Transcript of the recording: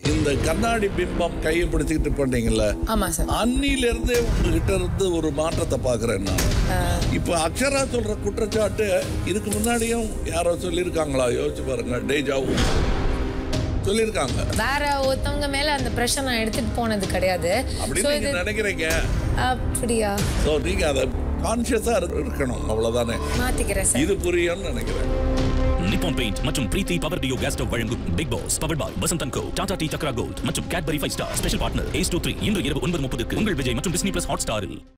இந்த கண்ணாடி பிம்பம் கையை பிடிச்சிக்கிட்டு பண்ணீங்கல்ல ஆமா சார் அன்னில இருந்தே உங்ககிட்ட இருந்து ஒரு மாற்றத்தை பாக்குறேன் நான் இப்ப அக்ஷரா சொல்ற குற்றச்சாட்டு இதுக்கு முன்னாடியும் யாரோ சொல்லியிருக்காங்களா யோசிச்சு பாருங்க டேஜாவும் சொல்லியிருக்காங்க வேற ஒருத்தவங்க மேல அந்த ப்ரெஷர் நான் எடுத்துட்டு போனது கிடையாது அப்படின்னு So நீங்க இது நினைக்கிறீங்க அப்படியா ஸோ நீங்க அதை கான்சியஸா இருக்கணும் அவ்வளவுதானே மாத்திக்கிறேன் சார் இது புரியும்னு நினைக்கிறேன் நிப்பான் பெயிண்ட் மற்றும் Preethi power deo gas stove வழங்கும் Bigg Boss powered by Vasanth co Tata tea Chakra gold மற்றும் Cadbury five star special partner ace two three இன்று இரவு ஒன்பது முப்பதுக்கு உங்கள் விஜய் மற்றும் டிஸ்னி பிளஸ் ஹாட் ஸ்டாரில்